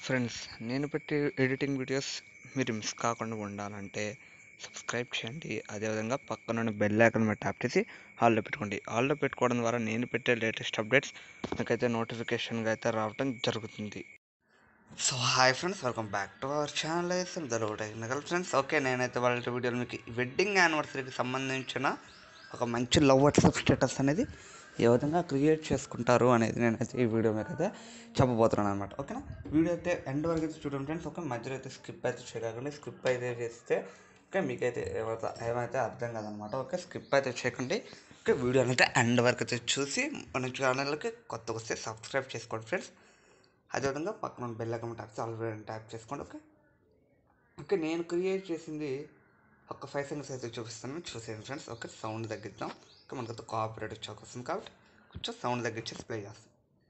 friends నేను పెట్టే editing videos మీరు మిస్ కాకుండా ఉండాలంటే సబ్స్క్రైబ్ చేయండి అదేవిధంగా పక్కనున్న బెల్ ఐకాన్ మీద ట్యాప్ చేసి హాల్లో పెట్టుకోండి హాల్లో పెట్టుకోవడం ద్వారా నేను పెట్టే లేటెస్ట్ అప్డేట్స్ మీకైతే నోటిఫికేషన్గా అయితే రావడం జరుగుతుంది so hi friends welcome back to our channel అయితే the road technical friends okay నేనైతే వాళ్ళ వీడియోలో మీకు వెడ్డింగ్ యానివర్సరీకి సంబంధించిన ఒక మంచి లవ్ వాట్సాప్ స్టేటస్ అనేది ఏ విధంగా క్రియేట్ చేసుకుంటారు అనేది నేనైతే ఈ వీడియో మీకు అయితే చెప్పబోతున్నాను అనమాట ఓకేనా వీడియో అయితే ఎండ్ వరకు అయితే చూడండి ఫ్రెండ్స్ ఓకే మధ్యలో అయితే స్కిప్ అయితే చేయకండి స్కిప్ అయితే చేస్తే ఓకే మీకైతే ఏమైతే ఏమైతే అర్థం కాదనమాట ఓకే స్కిప్ అయితే చేయకండి ఓకే వీడియోని అయితే ఎండ్ వరకు అయితే చూసి మన ఛానల్కి కొత్తగా వస్తే సబ్స్క్రైబ్ చేసుకోండి ఫ్రెండ్స్ అదేవిధంగా పక్కన ఉన్న bell icon tap already tap చేసుకోండి ఓకే ఓకే నేను క్రియేట్ చేసింది ఒక ఫైవ్ సెకండ్స్ అయితే చూపిస్తాను చూసేయండి ఫ్రెండ్స్ ఓకే సౌండ్ తగ్గిద్దాం ఓకే మనకైతే కాపరేట్ వచ్చే వస్తుంది కాబట్టి కొంచెం సౌండ్ తగ్గించేసి ప్లే చేస్తాం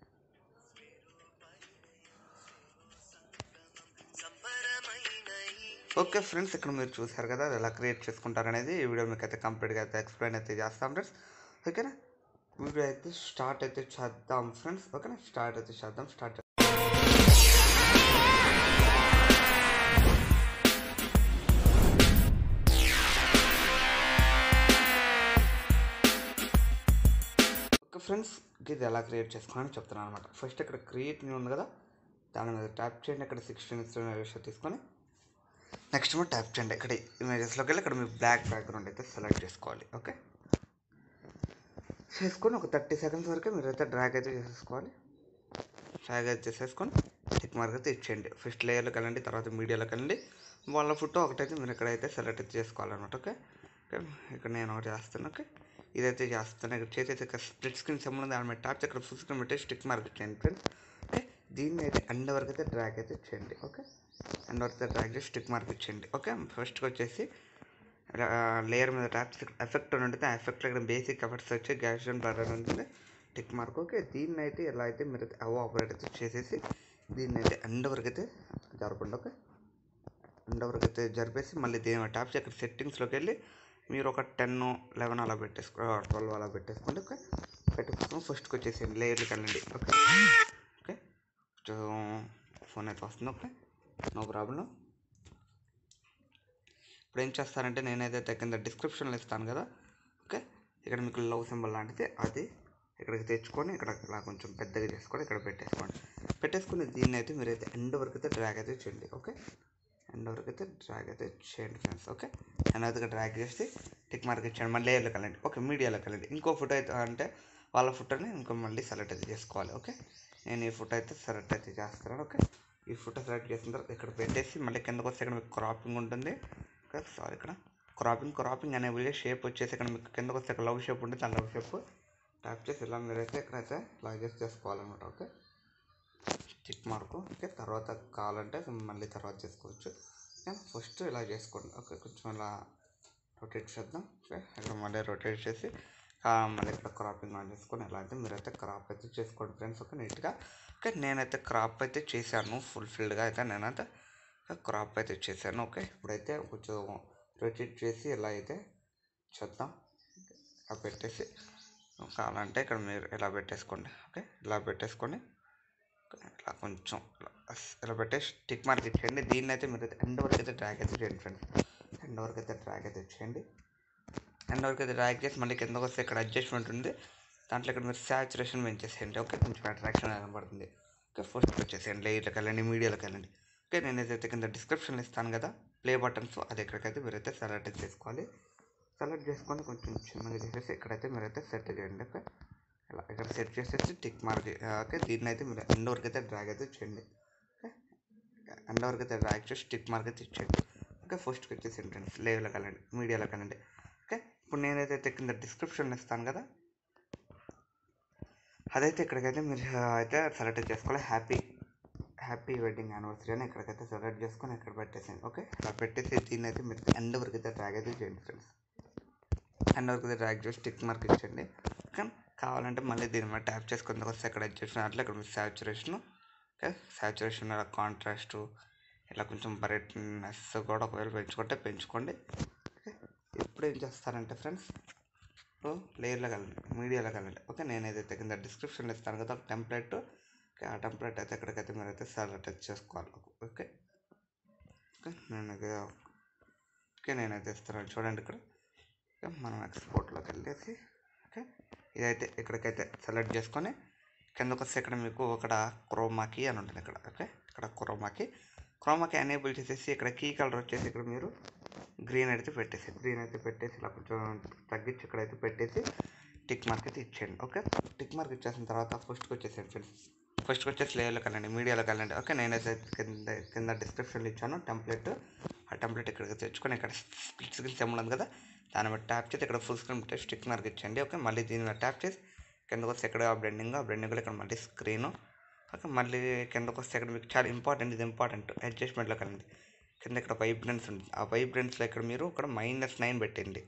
ఓకే ఫ్రెండ్స్ ఇక్కడ మీరు చూసారు కదా అది ఎలా క్రియేట్ చేసుకుంటారు అనేది ఈ వీడియో మీకు అయితే కంప్లీట్గా అయితే ఎక్స్ప్లెయిన్ అయితే చేస్తాం ఫ్రెండ్స్ ఓకేనా వీడియో అయితే స్టార్ట్ అయితే చేద్దాం ఫ్రెండ్స్ ఓకేనా స్టార్ట్ అయితే చేద్దాం స్టార్ట్ ఓకే ఫ్రెండ్స్ ఇది ఎలా క్రియేట్ చేసుకోవాలని చెప్తున్నాను అనమాట ఫస్ట్ ఇక్కడ క్రియేట్ న్యూ ఉంది కదా దాని మీద ట్యాప్ చేయండి ఇక్కడ సిక్స్టీన్ ఇమేజెస్ తీసుకొని నెక్స్ట్ ఏమో ట్యాప్ చేయండి ఇక్కడ ఇమేజెస్లోకి వెళ్ళి ఇక్కడ మీ బ్లాక్ బ్యాక్గ్రౌండ్ అయితే సెలెక్ట్ చేసుకోవాలి ఓకే చేసుకొని ఒక థర్టీ సెకండ్స్ వరకు మీరు అయితే డ్రాగ్ అయితే చేసేసుకోవాలి డ్రాగ్ అయితే చేసేసుకొని టిక్ మార్క్ అయితే ఇచ్చేయండి ఫస్ట్ లేయర్లోకి వెళ్ళండి తర్వాత మీడియాలోకి వెళ్ళండి వాళ్ళ ఫోటో ఒకటైతే మీరు ఇక్కడైతే సెలెక్ట్ అయితే చేసుకోవాలన్నమాట ఓకే ఓకే ఇక్కడ నేను ఒకటి చేస్తాను ఓకే ఇదైతే చేస్తాను ఇక్కడ చేతి అయితే స్ప్లిట్ స్క్రీన్ సంబంధం దాని మీద ట్యాప్ ఇక్కడ ఫుల్ స్క్రీన్ పెట్టి స్టిక్ మార్క్ ఇచ్చేయండి ఫ్రెండ్స్ ఓకే దీన్ని అయితే ఎండ్ వరకు అయితే డ్రాగ్ అయితే చేయండి ఓకే ఎండ్ వరకు అయితే డ్రాగ్ చేసి స్టిక్ మార్క్ ఇచ్చేయండి ఓకే ఫస్ట్కి వచ్చేసి లేయర్ మీద ట్యాప్ ఎఫెక్ట్ అని ఉంటుంది ఆ ఎఫెక్ట్ ఇక్కడ బేసిక్ ఎఫెక్ట్స్ వచ్చి గ్యాస్ అండ్ బ్లర్ అని ఉంటుంది టిక్ మార్క్ ఓకే దీన్ని అయితే ఎలా అయితే మీరు అవ ఆపరేట్ అయితే చేసేసి దీన్ని అయితే ఎండ్ వరకు అయితే జరపండి ఓకే ఎండ్ వరకు అయితే జరిపేసి మళ్ళీ దీని ట్యాప్స్ ఇక్కడ సెట్టింగ్స్లోకి వెళ్ళి మీరు ఒక టెన్ లెవెన్ అలా పెట్టేసుకో ట్వెల్వ్ అలా పెట్టేసుకోండి ఓకే పెట్టేసుకుని ఫస్ట్కి వచ్చేసేయండి లేయర్కి వెళ్ళండి ఓకే ఓకే ఫోన్ అయితే వస్తుంది ఓకే నో ప్రాబ్లం ఇప్పుడు ఏం చేస్తారంటే నేనైతే కింద డిస్క్రిప్షన్లో ఇస్తాను కదా ఓకే ఇక్కడ మీకు లవ్ సింబల్ లాంటిది అది ఇక్కడికి తెచ్చుకొని ఇక్కడ ఇలా కొంచెం పెద్దగా చేసుకొని ఇక్కడ పెట్టేసుకోండి పెట్టేసుకుని దీన్ని అయితే మీరైతే ఎండ్ వరకు అయితే డ్రాగ్ అయితే చేయండి ఓకే ఎండ్ వరకు అయితే డ్రాగ్ అయితే చేయండి ఫ్రెండ్స్ ఓకే ఎండ్ అయితే డ్రాగ్ చేసి టిక్ మార్క్ ఇచ్చేయండి మళ్ళీ లేయర్లోకి వెళ్ళండి ఓకే మీడియాలోకి వెళ్ళండి ఇంకో ఫోటో అయితే అంటే వాళ్ళ ఫోటోని ఇంకో మళ్ళీ సెలెక్ట్ అయితే చేసుకోవాలి ఓకే నేను ఈ ఫోటో అయితే సెలెక్ట్ అయితే చేస్తున్నాను ఓకే ఈ ఫోటో సెలెక్ట్ చేసిన తర్వాత ఇక్కడ పెట్టేసి మళ్ళీ కిందకు వస్తే ఇక్కడ మీకు క్రాపింగ్ ఉంటుంది ఓకే సారీ ఇక్కడ క్రాపింగ్ క్రాపింగ్ అనేబుల్ షేప్ వచ్చేసి ఇక్కడ మీకు కిందకు వస్తే ఇక్కడ లవ్ షేప్ ఉంటుంది ఆ లవ్ షేప్ ట్యాప్ చేసి ఇలా మీరైతే ఇక్కడైతే ఇలా చేసి చేసుకోవాలన్నమాట ఓకే టిక్ మార్కు ఓకే తర్వాత కావాలంటే మళ్ళీ తర్వాత చేసుకోవచ్చు ఓకే ఫస్ట్ ఇలా చేసుకోండి ఓకే కొంచెం ఇలా రొటేట్ చేద్దాం ఓకే ఇక్కడ మళ్ళీ రొటేట్ చేసి మళ్ళీ ఇక్కడ క్రాపింగ్ ఆన్ చేసుకొని ఎలా అయితే మీరైతే క్రాప్ అయితే చేసుకోండి ఫ్రెండ్స్ ఓకే నీట్గా ఓకే నేనైతే క్రాప్ అయితే చేశాను ఫుల్ఫిల్డ్గా అయితే నేనైతే క్రాప్ అయితే చేశాను ఓకే ఇప్పుడైతే కొంచెం రొటేట్ చేసి ఇలా అయితే చేద్దాం ఇలా పెట్టేసి కావాలంటే ఇక్కడ మీరు ఇలా పెట్టేసుకోండి ఓకే ఇలా పెట్టేసుకొని ఇలా కొంచెం ఇలా పెట్టేసి టిక్ మార్క్ ఇచ్చేయండి దీన్ని అయితే మీరు ఎండ్ వరకు అయితే డ్రాగ్ అయితే చేయండి ఫ్రెండ్స్ ఎండ్ వరకు అయితే డ్రాగ్ అయితే చేయండి ఎండ్ వరకు అయితే డ్రాగ్ చేసి మళ్ళీ కిందకు వస్తే ఇక్కడ అడ్జస్ట్మెంట్ ఉంది దాంట్లో ఇక్కడ మీరు సాచురేషన్ పెంచేసేయండి ఓకే కొంచెం అట్రాక్షన్ కనబడుతుంది ఓకే ఫస్ట్ వచ్చేసేయండి లేయర్లోకి వెళ్ళండి మీడియాలోకి వెళ్ళండి ఓకే నేను ఏదైతే కింద డిస్క్రిప్షన్లో ఇస్తాను కదా ప్లే బటన్స్ అది ఎక్కడికైతే మీరైతే సెలెక్ట్ చేసుకోవాలి సెలెక్ట్ చేసుకొని కొంచెం చిన్నగా చేసేసి ఇక్కడైతే మీరైతే సెట్ చేయండి ఓకే ఇలా ఇక్కడ సెట్ చేసేసి టిక్ మార్క్ ఓకే దీన్ని అయితే మీరు ఎండ్ వరకు అయితే డ్రాగ్ అయితే చేయండి ఓకే ఎండ్ వరకు అయితే డ్రాగ్ చేసి టిక్ మార్క్ అయితే ఇచ్చేయండి ఓకే ఫస్ట్కి వచ్చేసి ఫ్రెండ్స్ లేవ్లోకి వెళ్ళండి మీడియాలోకి వెళ్ళండి ఓకే ఇప్పుడు నేనైతే కింద డిస్క్రిప్షన్ ఇస్తాను కదా అదైతే ఇక్కడికైతే మీరు అయితే సెలెక్ట్ చేసుకోవాలి హ్యాపీ హ్యాపీ వెడ్డింగ్ యానివర్సరీ అని ఇక్కడికైతే సెలెక్ట్ చేసుకొని ఇక్కడ పెట్టేసేయండి ఓకే ఇలా పెట్టేసి దీన్ని అయితే మీరు ఎండ్ వరకు అయితే డ్రాగ్ అయితే చేయండి ఫ్రెండ్స్ ఎండ్ వరకు అయితే డ్రాగ్ చేసి టిక్ మార్క్ ఇచ్చండి ఓకే కావాలంటే మళ్ళీ దీని మీద ట్యాప్ చేసుకుని వస్తే ఇక్కడ అడ్జస్ట్ అట్లా ఇక్కడ సాచురేషన్ ఓకే సాచురేషన్ ఇలా కాంట్రాస్ట్ ఇలా కొంచెం బ్రైట్నెస్ కూడా ఒకవేళ పెంచుకుంటే పెంచుకోండి ఓకే ఇప్పుడు ఏం చేస్తారంటే ఫ్రెండ్స్ ఇప్పుడు లేయర్లోకి వెళ్ళండి మీడియాలోకి వెళ్ళండి ఓకే నేను ఏదైతే కింద డిస్క్రిప్షన్లో ఇస్తాను కదా ఒక టెంప్లెట్ ఓకే ఆ టెంప్లెట్ అయితే ఎక్కడికైతే మీరైతే సెలెక్ట్ చేసుకోవాలి ఓకే ఓకే నేను ఇది ఓకే నేనైతే ఇస్తున్నాను చూడండి ఇక్కడ ఓకే మనం ఎక్స్పోర్ట్లోకి వెళ్ళేసి ఓకే ఇదైతే ఇక్కడికైతే సెలెక్ట్ చేసుకొని కిందకు వస్తే ఇక్కడ మీకు ఇక్కడ క్రోమాకి అని ఉంటుంది ఇక్కడ ఓకే ఇక్కడ క్రోమాకి క్రోమాకి ఎనేబుల్ చేసేసి ఇక్కడ కీ కలర్ వచ్చేసి ఇక్కడ మీరు గ్రీన్ అయితే పెట్టేసి గ్రీన్ అయితే పెట్టేసి ఇలా కొంచెం తగ్గించి ఇక్కడైతే పెట్టేసి టిక్ మార్క్ అయితే ఇచ్చేయండి ఓకే టిక్ మార్క్ ఇచ్చేసిన తర్వాత ఫస్ట్కి వచ్చేసేయండి ఫ్రెండ్స్ ఫస్ట్కి వచ్చేసి లేయర్లోకి వెళ్ళండి మీడియాలోకి వెళ్ళండి ఓకే నేనైతే కింద కింద డిస్క్రిప్షన్లో ఇచ్చాను టెంప్లెట్ ఆ టెంప్లెట్ ఇక్కడికి తెచ్చుకొని ఇక్కడ స్ప్లిట్ స్క్రీన్ సెమ్ ఉంది కదా దాని మీద ట్యాప్ చేసి ఇక్కడ ఫుల్ స్క్రీన్ పెట్టి స్టిక్ మార్క్ ఇచ్చండి ఓకే మళ్ళీ దీని మీద ట్యాప్ చేసి కిందకు వస్తే ఇక్కడ బ్లెండింగ్ ఆ బ్లెండింగ్లో ఇక్కడ మళ్ళీ స్క్రీను ఓకే మళ్ళీ కిందకు వస్తే ఇక్కడ మీకు చాలా ఇంపార్టెంట్ ఇది ఇంపార్టెంట్ అడ్జస్ట్మెంట్లోకి వెళ్ళండి కింద ఇక్కడ వైబ్రెన్స్ ఉంది ఆ వైబ్రెన్స్లో ఇక్కడ మీరు ఇక్కడ మైనస్ నైన్ పెట్టండి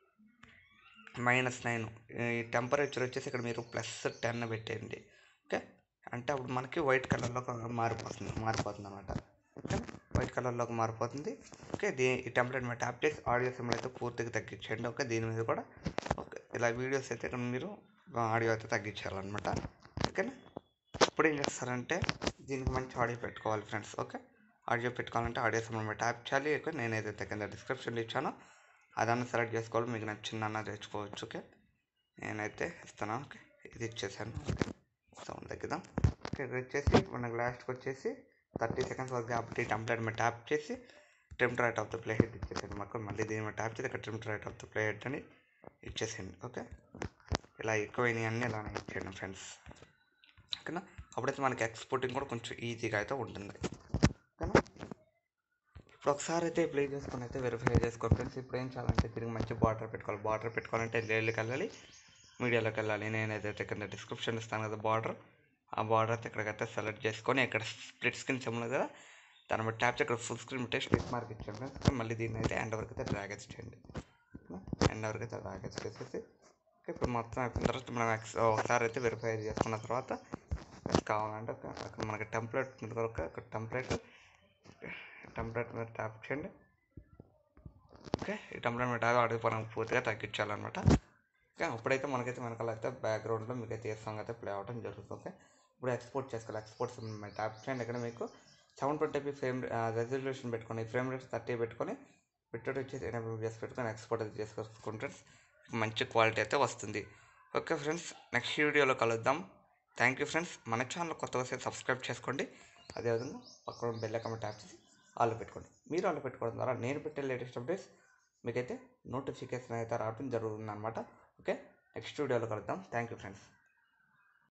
మైనస్ నైన్ ఈ టెంపరేచర్ వచ్చేసి ఇక్కడ మీరు ప్లస్ టెన్ పెట్టండి ఓకే అంటే అప్పుడు మనకి వైట్ కలర్లో మారిపోతుంది మారిపోతుంది అనమాట ఓకే వైట్ కలర్లోకి మారిపోతుంది ఓకే దీ ఈ టెంప్లెట్ మీద ట్యాప్ చేసి ఆడియో సిమ్లు అయితే పూర్తిగా తగ్గించండి ఓకే దీని మీద కూడా ఓకే ఇలా వీడియోస్ అయితే ఇక్కడ మీరు ఆడియో అయితే తగ్గించాలన్నమాట ఓకేనా ఇప్పుడు ఏం చేస్తారంటే దీనికి మంచి ఆడియో పెట్టుకోవాలి ఫ్రెండ్స్ ఓకే ఆడియో పెట్టుకోవాలంటే ఆడియో సిమ్ల మీద ట్యాప్ చేయాలి ఓకే నేనైతే కింద డిస్క్రిప్షన్లో ఇచ్చానో అదన్నా సెలెక్ట్ చేసుకోవాలి మీకు నచ్చిందన్నా తెచ్చుకోవచ్చు ఓకే నేనైతే ఇస్తాను ఓకే ఇది ఇచ్చేసాను ఓకే సౌండ్ తగ్గిద్దాం ఓకే ఇది వచ్చేసి మనకు లాస్ట్కి వచ్చేసి థర్టీ సెకండ్స్ వరకు కాబట్టి టెంప్లెట్ మీద ట్యాప్ చేసి trim right of the play head ఇచ్చేసేయండి మాకు మళ్ళీ దీని మీద ట్యాప్ చేసి ఇక్కడ trim right of the play head అని ఇచ్చేసేయండి ఓకే ఇలా ఎక్కువైనవి అన్నీ ఇలానే ఇచ్చేయండి ఫ్రెండ్స్ ఓకేనా అప్పుడైతే మనకి ఎక్స్పోర్టింగ్ కూడా కొంచెం ఈజీగా అయితే ఉంటుంది ఓకేనా ఇప్పుడు ఒకసారి అయితే ప్లే చేసుకొని అయితే వెరిఫై చేసుకోవాలి ఫ్రెండ్స్ ఇప్పుడు ఏం చేయాలంటే తిరిగి మంచి బార్డర్ పెట్టుకోవాలి బార్డర్ పెట్టుకోవాలంటే లేళ్ళకి వెళ్ళాలి మీడియాలోకి వెళ్ళాలి నేనైతే కింద డిస్క్రిప్షన్ ఇస్తాను కదా బార్డర్ ఆ బార్డర్ అయితే ఇక్కడికైతే సెలెక్ట్ చేసుకొని ఇక్కడ స్ప్లిట్ స్క్రీన్ చెమ్ములు కదా దాని బట్టి ట్యాప్ ఇక్కడ ఫుల్ స్క్రీన్ పెట్టి స్టిక్ మార్క్ ఇచ్చాను ఫ్రెండ్స్ మళ్ళీ దీన్ని అయితే ఎండ్ వరకు అయితే డ్రాగ్ చేయండి ఎండ్ వరకు అయితే డ్రాగ్ చేసేసి ఇప్పుడు మొత్తం అయిపోయిన తర్వాత మనం ఎక్స్ ఒకసారి అయితే వెరిఫై చేసుకున్న తర్వాత కావాలంటే ఒక- అక్కడ మనకి టెంప్లెట్ ఉంది కనుక అక్కడ టెంప్లెట్ టెంప్లెట్ మీద ట్యాప్ చేయండి ఓకే ఈ టెంప్లెట్ మీద ట్యాప్ ఆడికి మనం పూర్తిగా తగ్గించాలన్నమాట ఓకే అప్పుడైతే మనకైతే వెనకాల అయితే బ్యాక్గ్రౌండ్లో మీకు అయితే ఏ సాంగ్ అయితే ప్లే అవ్వడం జరుగుతుంది ఓకే ఇప్పుడు ఎక్స్పోర్ట్ చేసుకోవాలి ఎక్స్పోర్ట్స్ ట్యాప్ చేయండి ఇక్కడ మీకు సెవెన్ ట్వంటీ ఫ్రేమ్ రెజల్యూషన్ పెట్టుకొని ఫ్రేమ్ రేట్ థర్టీ పెట్టుకొని బిట్టెడ్ వచ్చేసి ఎనభై చేసి పెట్టుకొని ఎక్స్పోర్ట్ అయితే చేసుకుంటే మంచి క్వాలిటీ అయితే వస్తుంది ఓకే ఫ్రెండ్స్ నెక్స్ట్ వీడియోలో కలుద్దాం థ్యాంక్ యూ ఫ్రెండ్స్ మన ఛానల్ కొత్తగా వస్తే సబ్స్క్రైబ్ చేసుకోండి అదేవిధంగా పక్కన బెల్ ఐకాన్ ట్యాప్ చేసి ఆల్ పెట్టుకోండి మీరు ఆల్ పెట్టుకోవడం ద్వారా నేను పెట్టే లేటెస్ట్ అప్డేట్స్ మీకైతే నోటిఫికేషన్ అయితే రావడం జరుగుతుంది అనమాట ఓకే నెక్స్ట్ వీడియోలో కలుద్దాం థ్యాంక్ యూ ఫ్రెండ్స్